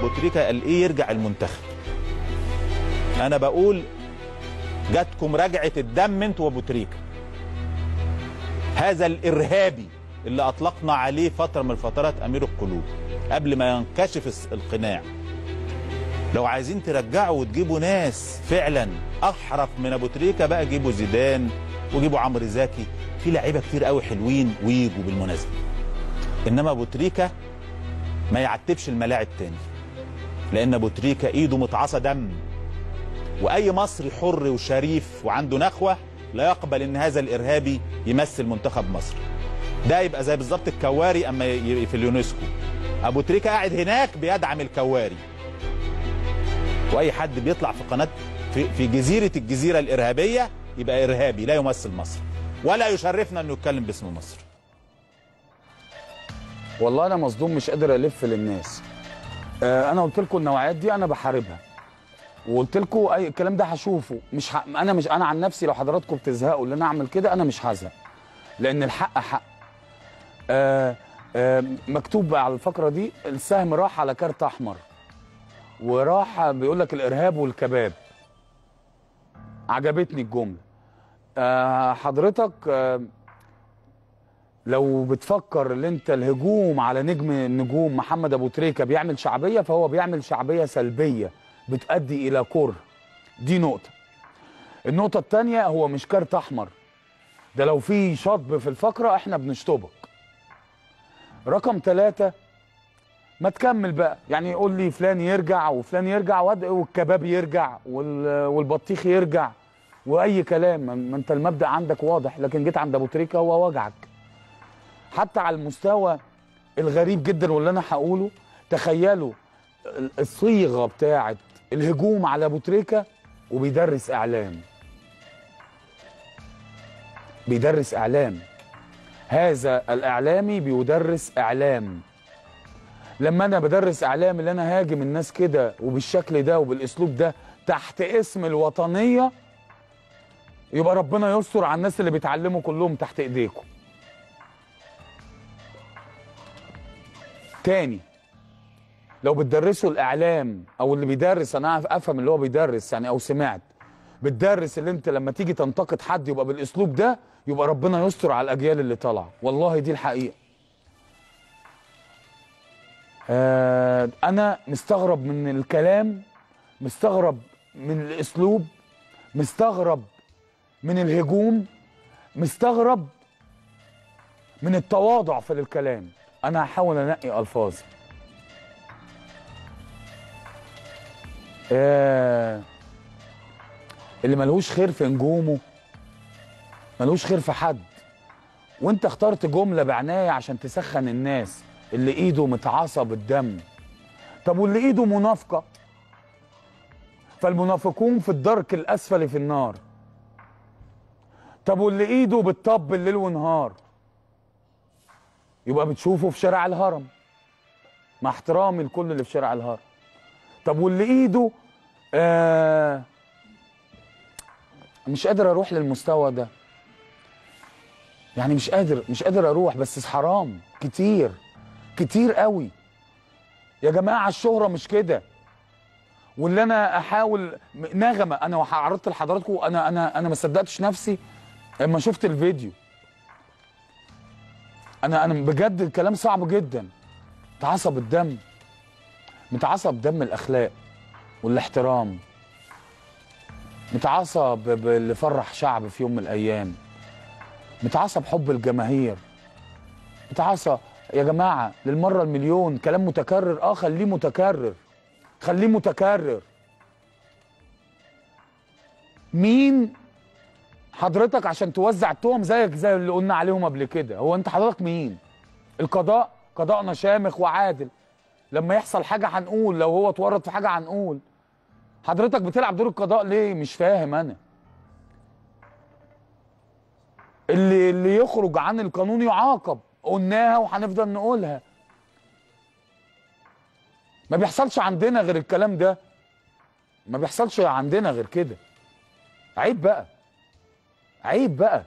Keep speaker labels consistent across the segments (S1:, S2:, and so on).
S1: بوتريكا قال ايه يرجع المنتخب انا بقول جاتكم رجعه الدم انتوا وبوتريكا هذا الارهابي اللي اطلقنا عليه فتره من الفترات امير القلوب قبل ما ينكشف الس- القناع لو عايزين ترجعوا وتجيبوا ناس فعلا احرف من ابو تريكه بقى جيبوا زيدان وجيبوا عمرو زكي في لعيبه كتير قوي حلوين ويجوا بالمناسبه انما ابو تريكه ما يعتبش الملاعب تاني لان ابو تريكه ايده متعصى دم واي مصري حر وشريف وعنده نخوه لا يقبل ان هذا الارهابي يمثل منتخب مصر ده يبقى زي بالظبط الكواري اما ي- في اليونسكو ابو تريكه قاعد هناك بيدعم الكواري واي حد بيطلع في قناه في, في جزيره الجزيره الارهابيه يبقى ارهابي لا يمثل مصر ولا يشرفنا انه يتكلم باسم مصر
S2: والله انا مصدوم مش قادر الف للناس آه انا قلت لكم النوعيات دي انا بحاربها وقلت لكم اي الكلام ده هشوفه مش ح... انا مش انا عن نفسي لو حضراتكم بتزهقوا ان انا اعمل كده انا مش هزهق لان الحق حق آه آه مكتوب بقى على الفقره دي السهم راح على كارت احمر وراح بيقول لك الارهاب والكباب عجبتني الجمله آه حضرتك آه لو بتفكر ان انت الهجوم على نجم النجوم محمد ابو تريكه بيعمل شعبيه فهو بيعمل شعبيه سلبيه بتؤدي الى كره دي نقطه النقطه الثانيه هو مش كارت احمر ده لو في شطب في الفقره احنا بنشطبك رقم ثلاثة ما تكمل بقى يعني يقول لي فلان يرجع وفلان يرجع واد- والكباب يرجع وال- والبطيخ يرجع واي كلام ما ما انت المبدا عندك واضح لكن جيت عند ابو تريكه هو وجعك حتى على المستوى الغريب جدا واللي انا هقوله تخيلوا ال- الصيغه بتاعه الهجوم على ابو تريكه وبيدرس اعلام بيدرس اعلام هذا الاعلامي بيدرس اعلام لما انا بدرس اعلام اللي انا هاجم الناس كده وبالشكل ده وبالاسلوب ده تحت اسم الوطنيه يبقى ربنا يستر على الناس اللي بيتعلموا كلهم تحت ايديكم تاني لو بتدرسوا الاعلام او اللي بيدرس انا أعرف- افهم اللي هو بيدرس يعني او سمعت بتدرس اللي انت لما تيجي تنتقد حد يبقى بالاسلوب ده يبقى ربنا يستر على الاجيال اللي طالعه والله دي الحقيقه آه انا مستغرب من الكلام مستغرب من الاسلوب مستغرب من الهجوم مستغرب من التواضع في الكلام انا هحاول انقي الفاظي آه اللي ملهوش خير في نجومه ملهوش خير في حد وانت اخترت جمله بعنايه عشان تسخن الناس اللي ايده متعصى بالدم طب واللي ايده منافقه فالمنافقون في الدرك الاسفل في النار طب واللي ايده بتطب الليل ونهار يبقى بتشوفه في شارع الهرم مع احترامي لكل اللي في شارع الهرم طب واللي ايده آه مش قادر اروح للمستوى ده يعني مش قادر مش قادر اروح بس حرام كتير كتير قوي يا جماعه الشهره مش كده واللي انا احاول نغمه انا عرضت لحضراتكم انا انا انا ما صدقتش نفسي لما شفت الفيديو انا انا بجد الكلام صعب جدا متعصب الدم متعصب دم الاخلاق والاحترام متعصب باللي فرح شعب في يوم من الايام متعصب حب الجماهير متعصب يا جماعه للمره المليون كلام متكرر اه خليه متكرر خليه متكرر مين حضرتك عشان توزع التهم زيك زي اللي قلنا عليهم قبل كده هو انت حضرتك مين القضاء قضاءنا شامخ وعادل لما يحصل حاجه هنقول لو هو اتورط في حاجه هنقول حضرتك بتلعب دور القضاء ليه مش فاهم انا اللي اللي يخرج عن القانون يعاقب قلناها وهنفضل نقولها ما بيحصلش عندنا غير الكلام ده ما بيحصلش عندنا غير كده عيب بقى عيب بقى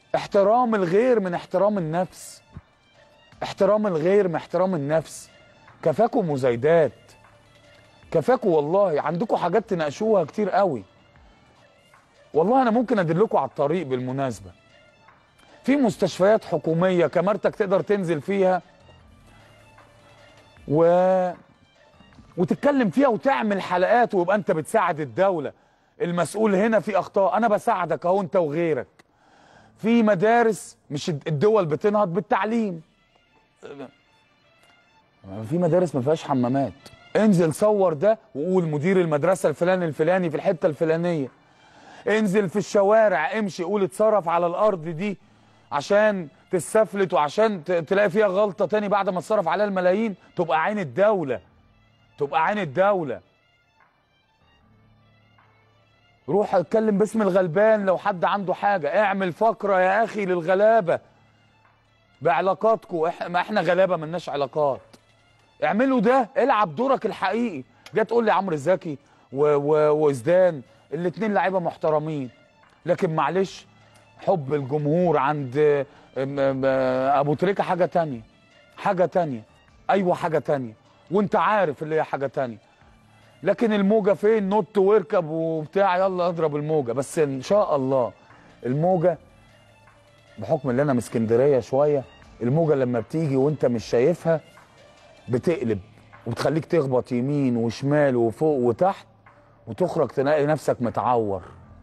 S2: احترام الغير من احترام النفس احترام الغير من احترام النفس كفاكوا مزايدات كفاكوا والله عندكم حاجات تناقشوها كتير قوي والله انا ممكن ادلكوا على الطريق بالمناسبه في مستشفيات حكوميه كمرتك تقدر تنزل فيها و وتتكلم فيها وتعمل حلقات ويبقى انت بتساعد الدوله المسؤول هنا في اخطاء انا بساعدك اهو انت وغيرك في مدارس مش الدول بتنهض بالتعليم في مدارس ما فيهاش حمامات انزل صور ده وقول مدير المدرسه الفلاني الفلاني في الحته الفلانيه انزل في الشوارع امشي قول اتصرف على الارض دي عشان تستفلت وعشان ت- تلاقي فيها غلطه تاني بعد ما اتصرف عليها الملايين تبقى عين الدوله تبقى عين الدوله روح اتكلم باسم الغلبان لو حد عنده حاجه اعمل فقره يا اخي للغلابه بعلاقاتكم إح... ما احنا غلابه ملناش علاقات اعملوا ده العب دورك الحقيقي جاي تقول لي عمرو زكي و... و... وزدان الاثنين لعيبه محترمين لكن معلش حب الجمهور عند ام- ام- ابو تريكه حاجه تانية حاجه تانية ايوه حاجه تانية وانت عارف اللي هي حاجه تانية لكن الموجه فين نط واركب وبتاع يلا اضرب الموجه بس ان شاء الله الموجه بحكم ان انا من اسكندريه شويه الموجه لما بتيجي وانت مش شايفها بتقلب وبتخليك تخبط يمين وشمال وفوق وتحت وتخرج تلاقي نفسك متعور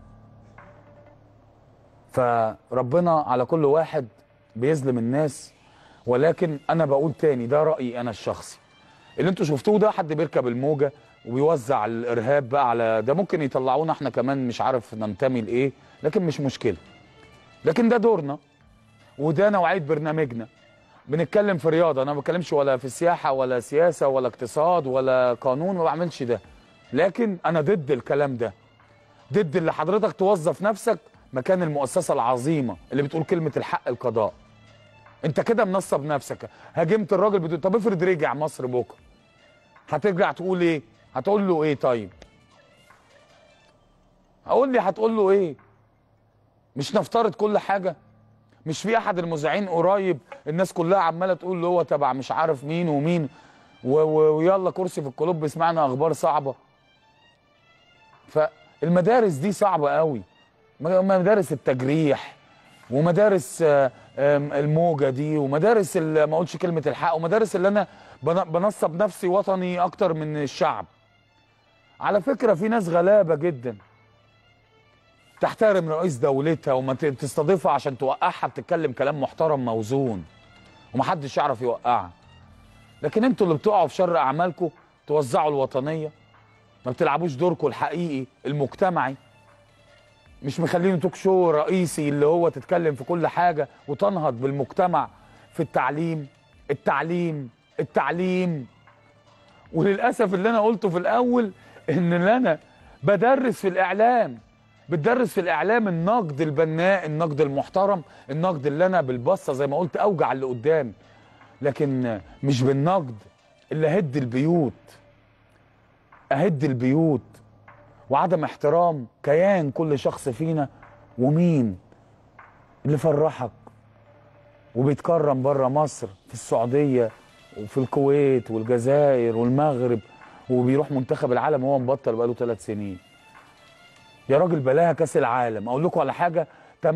S2: فربنا على كل واحد بيظلم الناس ولكن انا بقول تاني ده رايي انا الشخصي اللي انتوا شفتوه ده حد بيركب الموجه وبيوزع الارهاب بقى على ده ممكن يطلعونا احنا كمان مش عارف ننتمي لايه لكن مش مشكله لكن ده دورنا وده نوعيه برنامجنا بنتكلم في رياضه انا ما بتكلمش ولا في سياحه ولا سياسه ولا اقتصاد ولا قانون ما بعملش ده لكن انا ضد الكلام ده ضد اللي حضرتك توظف نفسك مكان المؤسسه العظيمه اللي بتقول كلمه الحق القضاء انت كده منصب نفسك هاجمت الراجل بتقول طب افرض رجع مصر بكره هترجع تقول ايه هتقول له ايه طيب اقول لي هتقول له ايه مش نفترض كل حاجه مش في احد المذيعين قريب الناس كلها عماله تقول له هو تبع مش عارف مين ومين و- و- ويلا كرسي في القلوب بيسمعنا اخبار صعبه فالمدارس دي صعبه قوي م- مدارس التجريح ومدارس آه، آم، الموجه دي ومدارس ال- ما اقولش كلمه الحق ومدارس اللي انا بن- بنصب نفسي وطني اكتر من الشعب على فكره في ناس غلابه جدا تحترم رئيس دولتها وما ت- تستضيفها عشان توقعها بتتكلم كلام محترم موزون ومحدش يعرف يوقعها لكن انتوا اللي بتقعوا في شر اعمالكم توزعوا الوطنيه ما بتلعبوش دوركم الحقيقي المجتمعي مش مخلينه توك شو رئيسي اللي هو تتكلم في كل حاجه وتنهض بالمجتمع في التعليم التعليم التعليم وللاسف اللي انا قلته في الاول ان اللي انا بدرس في الاعلام بتدرس في الاعلام النقد البناء النقد المحترم النقد اللي انا بالبصه زي ما قلت اوجع اللي قدامي لكن مش بالنقد اللي هد البيوت اهد البيوت وعدم احترام كيان كل شخص فينا ومين اللي فرحك وبيتكرم بره مصر في السعوديه وفي الكويت والجزائر والمغرب وبيروح منتخب العالم وهو مبطل بقاله ثلاث سنين يا راجل بلاها كاس العالم اقول لكم على حاجه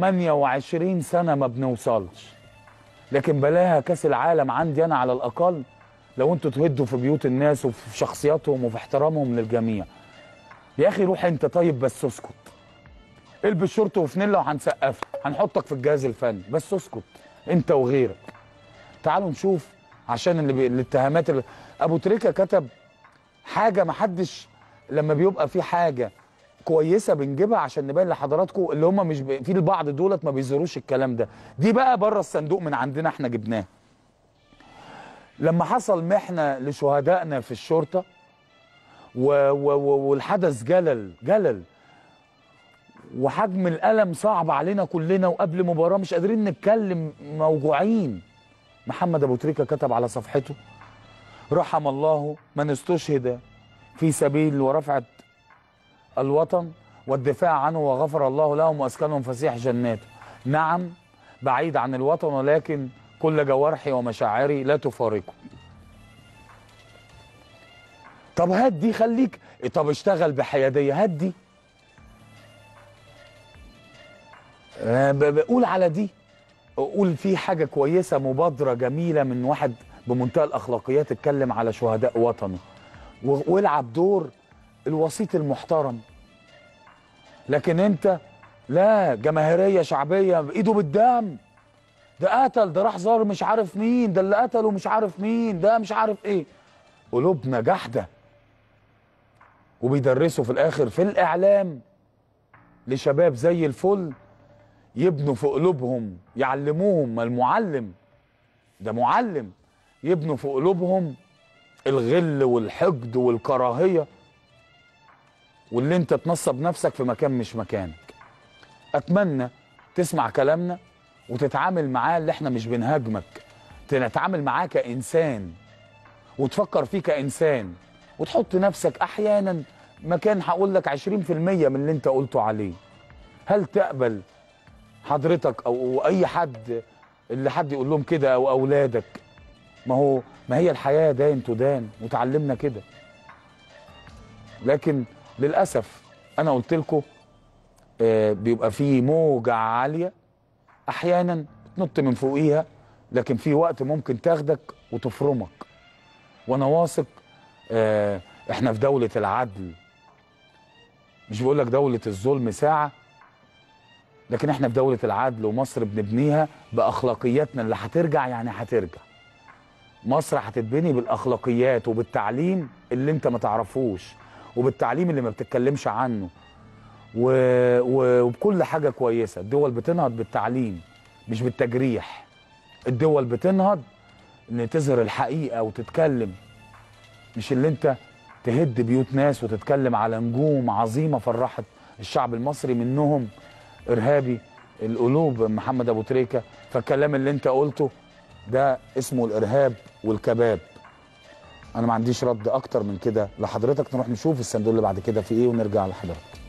S2: 28 سنه ما بنوصلش لكن بلاها كاس العالم عندي انا على الاقل لو انتوا تهدوا في بيوت الناس وفي شخصياتهم وفي احترامهم للجميع يا اخي روح انت طيب بس اسكت البس شورت وفانيلا وهنسقف لك. هنحطك في الجهاز الفني بس اسكت انت وغيرك تعالوا نشوف عشان اللي بي... الاتهامات اللي... ابو تريكه كتب حاجه ما حدش لما بيبقى في حاجه كويسه بنجيبها عشان نبين لحضراتكم اللي هم مش ب... في البعض دولت ما بيظهروش الكلام ده دي بقى بره الصندوق من عندنا احنا جبناه لما حصل محنه لشهدائنا في الشرطه و... و... و... والحدث جلل جلل وحجم الالم صعب علينا كلنا وقبل مباراه مش قادرين نتكلم موجوعين محمد ابو تريكه كتب على صفحته رحم الله من استشهد في سبيل ورفعه الوطن والدفاع عنه وغفر الله لهم واسكنهم فسيح جناته نعم بعيد عن الوطن ولكن كل جوارحي ومشاعري لا تفارقه طب هات دي خليك طب اشتغل بحياديه هات دي آه، ب- بقول على دي قول في حاجه كويسه مبادره جميله من واحد بمنتهى الاخلاقيات اتكلم على شهداء وطنه و- والعب دور الوسيط المحترم لكن انت لا جماهيريه شعبيه بايده بالدم ده قتل ده راح زار مش عارف مين ده اللي قتله مش عارف مين ده مش عارف ايه قلوبنا جحده وبيدرسوا في الاخر في الاعلام لشباب زي الفل يبنوا في قلوبهم يعلموهم ما المعلم ده معلم يبنوا في قلوبهم الغل والحقد والكراهيه واللي انت تنصب نفسك في مكان مش مكانك اتمنى تسمع كلامنا وتتعامل معاه اللي احنا مش بنهاجمك تتعامل معاه كانسان وتفكر فيه كانسان وتحط نفسك احيانا مكان هقول لك 20% من اللي انت قلته عليه هل تقبل حضرتك او اي حد اللي حد يقول لهم كده او اولادك ما هو ما هي الحياه دان تدان وتعلمنا كده لكن للاسف انا قلت لكم آه، بيبقى في موجة عالية احيانا تنط من فوقيها لكن في وقت ممكن تاخدك وتفرمك وانا واثق آه، احنا في دولة العدل مش بقول لك دولة الظلم ساعة لكن احنا في دولة العدل ومصر بنبنيها باخلاقياتنا اللي هترجع يعني هترجع مصر هتتبني بالاخلاقيات وبالتعليم اللي انت ما تعرفوش وبالتعليم اللي ما بتتكلمش عنه و... و... وبكل حاجه كويسه الدول بتنهض بالتعليم مش بالتجريح الدول بتنهض ان تظهر الحقيقه وتتكلم مش اللي انت تهد بيوت ناس وتتكلم على نجوم عظيمه فرحت الشعب المصري منهم ارهابي القلوب محمد ابو تريكه فالكلام اللي انت قلته ده اسمه الارهاب والكباب انا ما عنديش رد اكتر من كده لحضرتك نروح نشوف الصندوق اللي بعد كده في ايه ونرجع لحضرتك